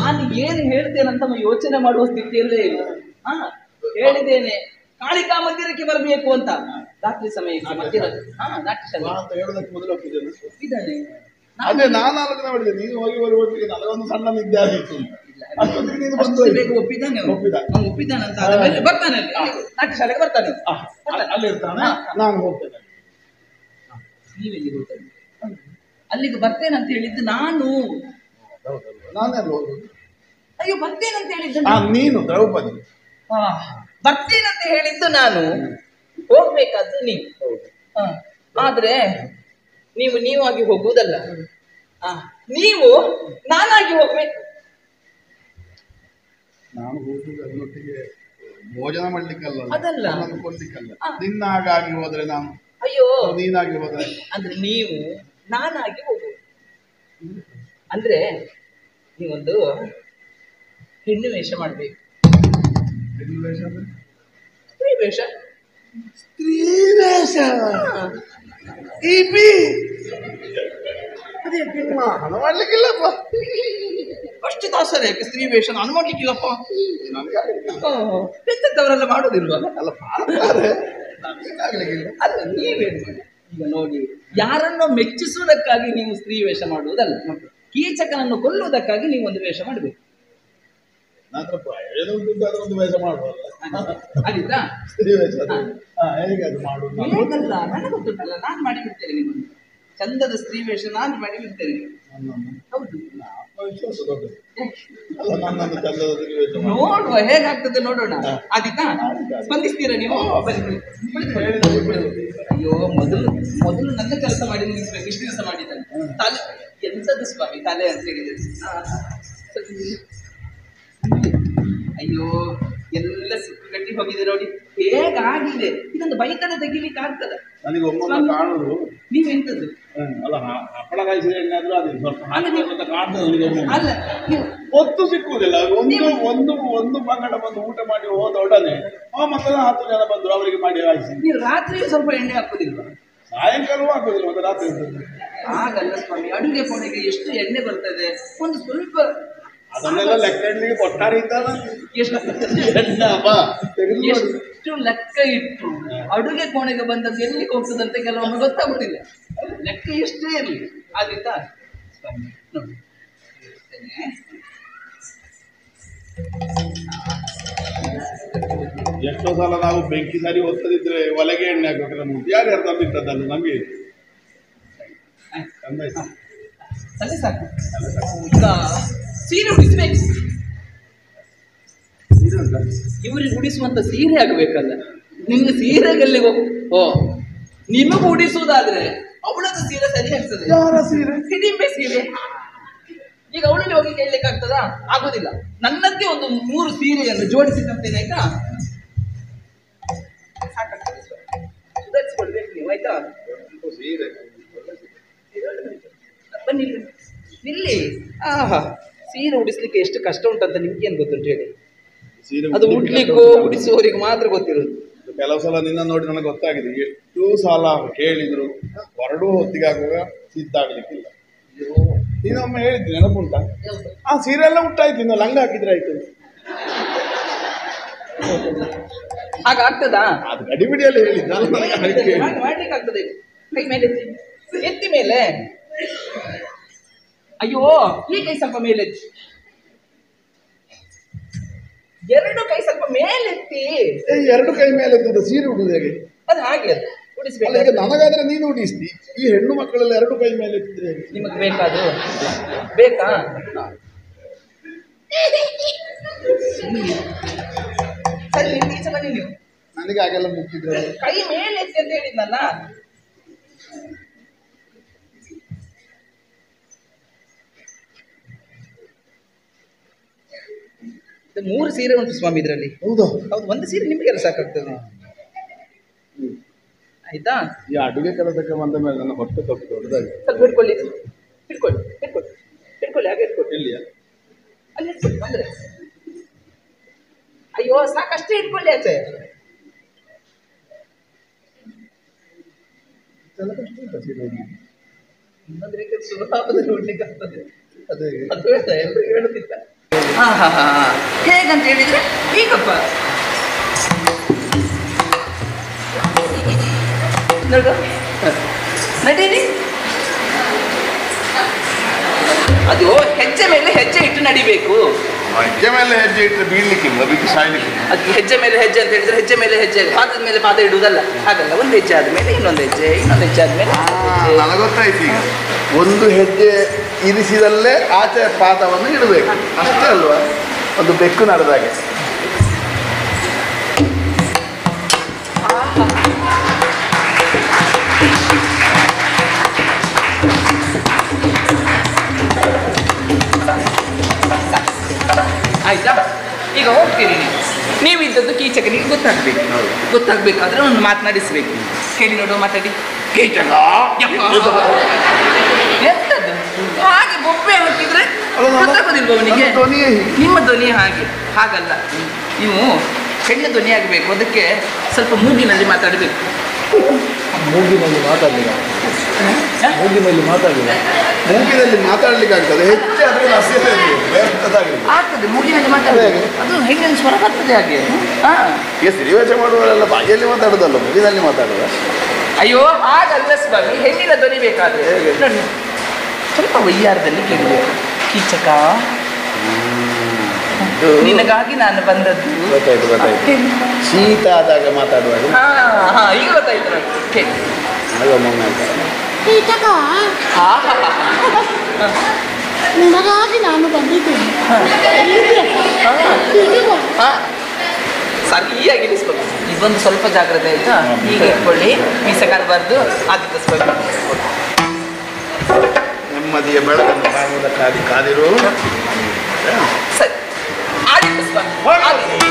ನಾನು ಏನು ಹೇಳ್ತೇನಂತ ಯೋಚನೆ ಮಾಡುವ ಸ್ಥಿತಿಯಲ್ಲೇ ಇಲ್ಲ ಹಾ ಹೇಳಿದ್ದೇನೆ ಕಾಳಿಕಾ ಮಂದಿರಕ್ಕೆ ಬರಬೇಕು ಅಂತ ರಾತ್ರಿ ಸಮಯಕ್ಕೆ ಮಧ್ಯಾಹ್ನ ಹಾ ನಾಟ್ಯ ಶಾಲೆ ಅಂತ ಹೇಳೋದಕ್ಕೆ ಮೊದಲು ಒಪ್ಪಿದ್ದೇನೆ ಇದ್ದಾನೆ ಅದೇ ನಾನು ಆಲೋಚನೆ ಮಾಡಿದೆ ನೀನು ಹೋಗಿ ಬರುವೊಟ್ಟಿಗೆ ನನಗೊಂದು ಸಣ್ಣ ನಿದ್ದೆ ಆಗಿತ್ತು ಅಷ್ಟೊತ್ತಿಗೆ ನೀನು ಬಂದು ಅಷ್ಟು ಬೇಗ ಒಪ್ಪಿದ್ದಾನೆ ಅವನು. ಒಪ್ಪಿದ. ಅವ್ನು ಒಪ್ಪಿದ್ದಾನಂತ ಆದ್ಮೇಲೆ ಬರ್ತಾನೆ ಅಲ್ಲಿ ನಾಟ್ಯ ಶಾಲೆಗೆ ಬರ್ತಾನೆ ಆ, ಅಲ್ಲಿ- ಅಲ್ಲಿ ಇರ್ತಾನೆ ನಾನು ಹೋಗ್ತೇನೆ ನೀವೆಲ್ಲಿ ಹೋಗ್ತಾನೆ ಅಲ್ಲಿಗೆ ಬರ್ತೇನೆ ಅಂತ ಹೇಳಿದ್ದು ನಾನು ಹೌದಲ್ವಾ? ನಾನೆಲ್ಲ ಹೋಗುದು ಅಯ್ಯೋ ಬರ್ತೇನೆ ಅಂತ ಹೇಳಿದ್ದು ಆ ನಾನು. ನೀನು ದ್ರೌಪದಿ ಆ, ಬರ್ತೇನೆ ಅಂತ ಹೇಳಿದ್ದು ನಾನು ಹೋಗ್ಬೇಕಾದ್ದು ನೀವು ಹೌದು ಆ, ಆದ್ರೆ ನೀವು ನೀವಾಗಿ ಹೋಗುವುದಲ್ಲ ಆ, ನೀವು ನಾನಾಗಿ ಹೋಗ್ಬೇಕು ನಾನು ಹೋಗುದು ಅದರೊಟ್ಟಿಗೆ ಭೋಜನ ಮಾಡ್ಲಿಕ್ಕಲ್ಲ ಅದಲ್ಲ. ನನ್ನನ್ನು ಕೊಡ್ಲಿಕ್ಕಲ್ಲ ಆ. ನಿನ್ನ ಹಾಗಾಗಿ ಹೋದ್ರೆ ನಾನು ಅಯ್ಯೋ ನೀನಾಗಿ ಹೋದ್ರೆ ಅಂದ್ರೆ ನೀವು ನಾನಾಗಿ ಹೋಗುವುದು ಅಂದ್ರೆ ನೀವೊಂದು ಹೆಣ್ಣು ವೇಷ ಮಾಡ್ಬೇಕು ಹೆಣ್ಣು ವೇಷ ಅಂದ್ರೆ? ಸ್ತ್ರೀ ವೇಷ ಸ್ತ್ರೀ ವೇಷ ಹಾ. ಈ ಬಿ ಅದೇ ನಿಮ್ಮ ಹಣ ಮಾಡ್ಲಿಕ್ಕಿಲ್ಲಪ್ಪ ಅಷ್ಟು ದಾಸರ ಯಾಕೆ ಸ್ತ್ರೀ ವೇಷ ನಾನು ಮಾಡ್ಲಿಕ್ಕಿಲ್ಲಪ್ಪ ನನಗೆ ಆಗ್ಲಿಕ್ಕಿಲ್ಲ. ಓ, ಎಂತೆಂಥವರೆಲ್ಲ ಮಾಡೋದಿಲ್ವಾ ಅಲ್ಲ ಮಾಡ್ತಾರೆ ನನಗೆ ಆಗ್ಲಿಕ್ಕಿಲ್ಲ ಅಲ್ಲ ನೀವೇನು ಮಾಡಿ ಈಗ ನೋಡಿ ಯಾರನ್ನೋ ಮೆಚ್ಚಿಸುವುದಕ್ಕಾಗಿ ನೀವು ಸ್ತ್ರೀ ವೇಷ ಮಾಡುವುದಲ್ಲ ಕೀಚಕನನ್ನು ಕೊಲ್ಲುವುದಕ್ಕಾಗಿ ನೀವು ಒಂದು ವೇಷ ಮಾಡಬೇಕು ನನ್ನ ಹತ್ರ ಪ್ರಯೋಜನ ಉಂಟು ಅದರ ಒಂದು ವೇಷ ಮಾಡುವಲ್ಲ ಆಯ್ತಾ ಸ್ತ್ರೀ ವೇಷ ಅದು. ಹಾ, ಹೇಗೆ ಅದು ಮಾಡುದು ನಾನು ಹೇಗಲ್ಲ ನನಗೆ ಗೊತ್ತುಂಟಲ್ಲ ನಾನು ಮಾಡಿ ಬಿಡ್ತೇನೆ ನಿಮ್ಮನ್ನು ಚಂದದ ಸ್ತ್ರೀ ವೇಷ ನಾನು ಮಾಡಿ ಬಿಡ್ತೇನೆ ನನ್ನನ್ನು ಹೌದು ಆತ್ಮವಿಶ್ವಾಸ ದೊಡ್ಡದು ಅಲ್ಲ ನನ್ನನ್ನು ಚಂದದ ಸ್ತ್ರೀ ವೇಷ ಮಾಡು. ನೋಡುವ ಹೇಗಾಗ್ತದೆ ನೋಡೋಣ ಹಾ. ಆದಿತಾ ಆದಿತಾ. ಸ್ಪಂದಿಸ್ತೀರಾ ನೀವು ಬನ್ನಿ, ಬನ್ನಿ. ಕುಳಿತುಕೊಳ್ಳಿ, ಕುಳಿತುಕೊಳ್ಳಿ. ಅಯ್ಯೋ ಮೊದಲು ಮೊದಲು ನನ್ನ ಕೆಲಸ ಮಾಡಿ ನಿಲ್ಲಿಸ್ಬೇಕು ಇಷ್ಟು ದಿವಸ ಮಾಡಿದ್ದಾನೆ ಹ್ಮ್. ತಲೆ ಎಂತದ್ದು ಸ್ವಾಮಿ ತಲೆ ಅಂತ ಹೇಳಿದ್ರೆ ಆ, ಸರಿ. ಅಯ್ಯೋ ಎಲ್ಲ ಸಿಕ್ಕು ಗಟ್ಟಿ ಹೋಗಿದೆ ನೋಡಿ ಹೇಗಾಗಿದೆ ಇದೊಂದು ಬೈಕನ್ನು ತೆಗಿಲಿಕ್ಕೆ ಆಗ್ತದ ನನಗೆ ಒಮ್ಮೊಮ್ಮೆ ಕಾಣುದು ನೀವೆಂತದ್ದು ಹ್ಮ್, ಅಲ್ಲ ಹ- ಹಪ್ಪಳ ಕಾಯಿಸಿದ ಎಣ್ಣೆ ಆದ್ರೂ ಅದು ಸ್ವಲ್ಪ ಹಾಗೆ ಅಲ್ಲ, ನೀವು- ಅಂತ ಕಾಣ್ತದೆ ನನಗೆ ಒಮ್ಮೊಮ್ಮೆ. ಅಲ್ಲ ನೀವು ಒತ್ತು ಸಿಕ್ಕುವುದಿಲ್ಲ ಒಂದು ಒಂದು ಒಂದು ಪಂಗಡ ಬಂದು ಊಟ ಮಾಡಿ ಹೋದ ಒಡನೆ ಆ ಮಕ್ಕಳ ಹತ್ತು ಜನ ಬಂದ್ರು ಅವರಿಗೆ ಮಾಡಿ ಹಾಯಿಸಿ ನೀವು ರಾತ್ರಿ ಸ್ವಲ್ಪ ಎಣ್ಣೆ ಹಾಕೋದಿಲ್ವಾ ಸಾಯಂಕಾಲವೂ ಹಾಕೋದಿಲ್ಲ ಮತ್ತೆ ರಾತ್ರಿ ಇರ್ತದೆ ಆಗಲ್ಲ ಸ್ವಾಮಿ ಅಡುಗೆ ಕೋಣೆಗೆ ಎಷ್ಟು ಎಣ್ಣೆ ಬರ್ತದೆ ಒಂದು ಸ್ವಲ್ಪ ಅದನ್ನೆಲ್ಲ ಲೆಕ್ಕ ಇಡ್ಲಿಕ್ಕೆ ಕೊಟ್ಟಾರೆ ಇದ್ದಾನ ಎಷ್ಟು ಎಣ್ಣಪ್ಪ ತೆಗೆದು ನೋಡಿ. ಎಷ್ಟು ಲೆಕ್ಕ ಇಟ್ಟು ಅಡುಗೆ ಕೋಣೆಗೆ ಬಂದದ್ದು ಎಲ್ಲಿ ಹೋಗ್ತದಂತೆ ಕೆಲವೊಮ್ಮೆ ಗೊತ್ತಾಗುದಿಲ್ಲ ಲೆಕ್ಕ ಎಷ್ಟೇ ಇರಲಿ ಆದಿತ್ತಾ ಸ್ವಾಮಿ ನೋಡಿ ಇರ್ತೇನೆ. ಎಷ್ಟೋ ಸಲ ನಾವು ಬೆಂಕಿ ಸರಿ ಒತ್ತದಿದ್ರೆ ಒಲೆಗೆ ಎಣ್ಣೆ ಹಾಕ್ಬೇಕು ನಮ್ಗೆ ಯಾರು ಯಾರು ತಂದಿಟ್ಟದ್ದಲ್ಲ ನಮಗೆ ಆಯ್ತು. ಚಂದ ಆಯ್ತು. ಅಲ್ಲೇ ಸಾಕು ಈಗ ಸೀರೆ ಉಡಿಸ್ಬೇಕು ಸೀರೆ ಉಂಟಾ? ಇವರಿಗೆ ಉಡಿಸುವಂತ ಸೀರೆ ಆಗಬೇಕಲ್ಲ ನಿನ್ನ ಸೀರೆಗಲ್ಲಿ ಓ ನಿಮಗೂ ಉಡಿಸುವುದಾದ್ರೆ ಅವಳದ್ದು ಸೀರೆ ಸರಿ ಆಗ್ತದೆ ಯಾರ ಸೀರೆ ಹಿಡಿಂಬೆ ಸೀರೆ ಈಗ ಅವಳಲ್ಲಿ ಹೋಗಿ ಕೇಳಲಿಕ್ಕೆ ಆಗ್ತದಾ ಆಗುದಿಲ್ಲ ನನ್ನದ್ದೇ ಒಂದು ಮೂರು ಸೀರೆಯನ್ನು ಜೋಡಿಸಿದಂತೇನೆ ಆಯ್ತಾ ಸಾಕಾಗ್ತದೆ ಸ್ವಾಮಿ. ಸುಧಾರಿಸಿಕೊಳ್ಬೇಕು ನೀವು ಆಯ್ತಾ ಸೀರೆ ಬನ್ನಿ ಇಲ್ಲಿ. ನಿಲ್ಲಿ ಆಹಾ ಸೀರೆ ಉಡಿಸ್ಲಿಕ್ಕೆ ಎಷ್ಟು ಕಷ್ಟ ಉಂಟಂತ ನಿಮ್ಗೆ ಏನ್ ಗೊತ್ತುಂಟು ಹೇಳಿ ಸೀರೆ ಅದು ಉಡ್ಲಿಕ್ಕೆ ಉಡ್ಲಿಕ್ಕೋ ಕಷ್ಟ ಉಂಟಾ? ಉಡಿಸುವವರಿಗೆ ಮಾತ್ರ ಗೊತ್ತಿರೋದು ಕೆಲವು ಸಲ ನಿನ್ನ ನೋಡಿ ನನಗೆ ಗೊತ್ತಾಗಿದೆ ಎಷ್ಟು ಸಲ ಕೇಳಿದ್ರು ಹೊರಡು ಹೊತ್ತಿಗೆ ಆಗುವಾಗ ಸಿದ್ಧ ಆಗ್ಲಿಕ್ಕಿಲ್ಲ ನೀನೊಮ್ಮೆ ಹೇಳಿದ್ರಿ ನೆನಪುಂಟಾ ಆ ಸೀರೆ ಎಲ್ಲ ಉಟ್ಟಾಯ್ತು ಇನ್ನು ಲಂಗ ಹಾಕಿದ್ರೆ ಆಯ್ತು ಹಾಗಾಗ್ತದಾ ಅದು ಗಡಿಬಿಡಿಯಲ್ಲಿ ಹೇಳಿದ್ದಲ್ಲ ನನಗೆ ಹಾಗೆ ಕೇಳಿ. ಹಾಗೆ ಮಾಡ್ಲಿಕ್ಕೆ ಆಗ್ತದೆ ಕೈ ಮೇಲೆ ಎತ್ತಿ. ಎತ್ತಿ ಮೇಲೆ ಅಯ್ಯೋ ಈ ಕೈ ಸ್ವಲ್ಪ ಮೇಲೆ ಎತ್ತಿ ಎರಡು ಕೈ ಸ್ವಲ್ಪ ಮೇಲೆತ್ತಿ ಏ, ಎರಡು ಕೈ ಮೇಲೆ ಎತ್ತದ ಸೀರೆ ಉಡುದು ಹೇಗೆ ಅದು ಹಾಗೆ ಅದು ಅಲ್ಲ ಉಡಿಸ್ಬೇಕು ಈಗ ನನಗಾದ್ರೆ ನೀನು ಉಡಿಸ್ತಿ ಈ ಹೆಣ್ಣು ಮಕ್ಕಳೆಲ್ಲ ಎರಡು ಕೈ ಮೇಲೆ ಎತ್ತಿದ್ರೆ ಹೇಗೆ ನಿಮಗೆ ಬೇಕಾದು ಬೇಕಾ ಸರಿ ನೀವು ಈಚೆ ಬನ್ನಿ ನೀವು ನನಗೆ ಹಾಗೆಲ್ಲ ಮುಟ್ಟಿದ್ರೆ ಕೈ ಮೇಲೆ ಎತ್ತಿ ಅಂತ ಹೇಳಿದ್ನಲ್ಲ ಇದು ಮೂರು ಸೀರೆ ಉಂಟು ಸ್ವಾಮಿ ಇದರಲ್ಲಿ ಹೌದಾ ಹೌದು ಒಂದು ಸೀರೆ ನಿಮಗೆಲ್ಲ ಸಾಕಾಗ್ತದೆ ಆಯ್ತಾ ಈ ಅಡುಗೆ ಕೆಲಸಕ್ಕೆ ಬಂದ ಮೇಲೆ ನನ್ನ ಹೊಟ್ಟೆ ತಪ್ಪು ದೊಡ್ಡದಾಗಿ ಸ್ವಲ್ಪ ಹಿಡ್ಕೊಳ್ಳಿ ಹಿಡ್ಕೊಳ್ಳಿ ಹಿಡ್ಕೊಳ್ಳಿ ಹಿಡ್ಕೊಳ್ಳಿ ಹಾಗೆ ಹಿಡ್ಕೊಳ್ಳಿ ಎಲ್ಲಿಯ ಅಲ್ಲಿ ಹಿಡ್ಕೊಳ್ಳಿ ಬಂದ್ರೆ ಅಯ್ಯೋ ಸಾಕಷ್ಟೇ ಹಿಡ್ಕೊಳ್ಳಿ ಆಚೆ ಇದೆಲ್ಲ ಕಷ್ಟ ಉಂಟಾ ಸೀರೆ ಉಡ್ಲಿಕ್ಕೆ? ಇನ್ನೊಂದು ರೀತಿ ಸುಲಭದಲ್ಲಿ ಉಡ್ಲಿಕ್ಕೆ ಆಗ್ತದೆ ಅದೇ ಅದು ಹೇಳ್ತಾ ಎಲ್ರಿಗೂ ಹೇಳುತ್ತಿಲ್ಲ ಹಾ ಹಾ ಹಾ ಹಾ. ಹೇಗಂತ ಹೇಳಿದ್ರೆ ಈಗಪ್ಪ ನೋಡು ಹ. ನಡೀರಿ ಅದು ಹೆಜ್ಜೆ ಮೇಲೆ ಹೆಜ್ಜೆ ಇಟ್ಟು ನಡಿಬೇಕು ಹೆಜ್ಜೆ ಮೇಲೆ ಹೆಜ್ಜೆ ಇಟ್ಟರೆ ಬೀಳ್ಲಿಕ್ಕಿಲ್ಲ ಬಿದ್ದು ಸಾಯ್ಲಿಕ್ಕಿಲ್ಲ ಅದು ಹೆಜ್ಜೆ ಮೇಲೆ ಹೆಜ್ಜೆ ಅಂತ ಹೇಳಿದ್ರೆ ಹೆಜ್ಜೆ ಮೇಲೆ ಹೆಜ್ಜೆ ಪಾದದ ಮೇಲೆ ಪಾದ ಇಡುವುದಲ್ಲ ಹಾಗಲ್ಲ ಒಂದು ಹೆಜ್ಜೆ ಆದ್ಮೇಲೆ ಇನ್ನೊಂದು ಹೆಜ್ಜೆ ಇನ್ನೊಂದು ಹೆಜ್ಜೆ ಆದ್ಮೇಲೆ ಇನ್ನೊಂದು ಹೆಜ್ಜೆ. ನನಗೆ ಗೊತ್ತಾಯ್ತು ಈಗ ಒಂದು ಹೆಜ್ಜೆ ಇರಿಸಿದಲ್ಲೇ ಆಚೆ ಪಾದವನ್ನು ಇಡಬೇಕು ಅಷ್ಟೇ ಅಲ್ವಾ ಒಂದು ಬೆಕ್ಕು ನಡೆದಾಗೆ ಆಯ್ತಾ ಈಗ ಹೋಗ್ತೀರಿ ನೀವು ನೀವಿದ್ದದ್ದು ಕೀಚಕನಿಗೆ ಗೊತ್ತಾಗ್ಬೇಕು ಗೊತ್ತಾಗ್ಬೇಕಾದ್ರೆ ಒಂದು ಮಾತನಾಡಿಸ್ಬೇಕು ಹೇಳಿ ನೋಡು ಮಾತಾಡಿ ಕೀಚಕ ಎಂತದ್ದು ಹಾಗೆ ಬೊಬ್ಬೆ ಹಾಕಿದ್ರೆ ಅಲ್ಲ, ನಮ್ಮ- ಗೊತ್ತಾಗೋದಿಲ್ವ ಅವನಿಗೆ ನಮ್ಮ ಧ್ವನಿಯೇ ಹೀಗೆ. ನಿಮ್ಮ ಧ್ವನಿ ಹಾಗೆ ಹಾಗಲ್ಲ ನೀವು ಹೆಣ್ಣು ಧ್ವನಿ ಆಗಬೇಕು ಅದಕ್ಕೆ ಸ್ವಲ್ಪ ಮೂಗಿನಲ್ಲಿ ಮಾತಾಡಬೇಕು ಮೂಗಿನಲ್ಲಿ ಮಾತಾಡಲಿಲ್ಲ ಮೂಗಿನಲ್ಲಿ ಮಾತಾಡಲಿಲ್ಲ ಮೂಗಿನಲ್ಲಿ ಮಾತಾಡ್ಲಿಕ್ಕೆ ಆಗ್ತದೆ ಹೆಚ್ಚು ಅದಕ್ಕೆ ನಸಿಯಲೇ ಬೇರೆದಾಗಲಿ ಆಗ್ತದೆ ಮೂಗಿನಲ್ಲಿ ಮಾತಾಡಬೇಕು ಅದು ಹೆಣ್ಣಿನ ಸ್ವರ ಬರ್ತದೆ ಹಾಗೆ ಹಾ ಈಗ ಸನ್ನಿವೇಶ ಮಾಡುವವರೆಲ್ಲ ಬಾಯಲ್ಲಿ ಮಾತಾಡೋದಲ್ಲ ಮೂಗಿನಲ್ಲಿ ಮಾತಾಡೋದ ಅಯ್ಯೋ ಹಾಗಲ್ಲ ಸ್ವಾಮಿ ಹೆಣ್ಣಿನ ಧ್ವನಿ ಬೇಕಾದ್ರೆ ನೋಡಿ ಸ್ವಲ್ಪ ವಯ್ಯಾರದಲ್ಲಿ ಕೇಳಬೇಕು ಕೀಚಕ ನಿನಗಾಗಿ ನಾನು ಬಂದದ್ದು ಗೊತ್ತಾಯ್ತು ಗೊತ್ತಾಯ್ತು ಹೇಳಿ. ಶೀತ ಆದಾಗ ಮಾತಾಡುವಾಗ ಹಾ ಹಾ ಈಗ ಗೊತ್ತಾಯ್ತು ನೋಡಿ ಕೇಳಿ ಆಗ ಮೊಮ್ಮೆ ಅಂತಾರೆ. ಕೀಚಕ ಹಾ ಹಾ ಹಾ ನಿನಗಾಗಿ ನಾನು ಬಂದಿದ್ದೇನೆ ಹಾ. ಎಲ್ಲಿದ್ದೀಯಪ್ಪ? ಹಾ. ಹೀಗೆ ಬಾ. ಹಾ. ಸರಿಯಾಗಿ ಇರಿಸ್ಬೇಕು ಇವೊಂದು ಸ್ವಲ್ಪ ಜಾಗ್ರತೆ ಆಯ್ತಾ ಈಗ ಇಟ್ಕೊಳ್ಳಿ ಮೀಸೆ ಕಾಣಬಾರ್ದು ಆದಿತ್ಯ ಸ್ವಾಮಿ ನೆಮ್ಮದಿಯ ಬೆಳಕನ್ನು ಕಾಣುವುದಕ್ಕಾಗಿ ಕಾದಿರು ಸರಿ ಆದಿತ್ಯ ಸ್ವಾಮಿ ಆದಿತ್ಯ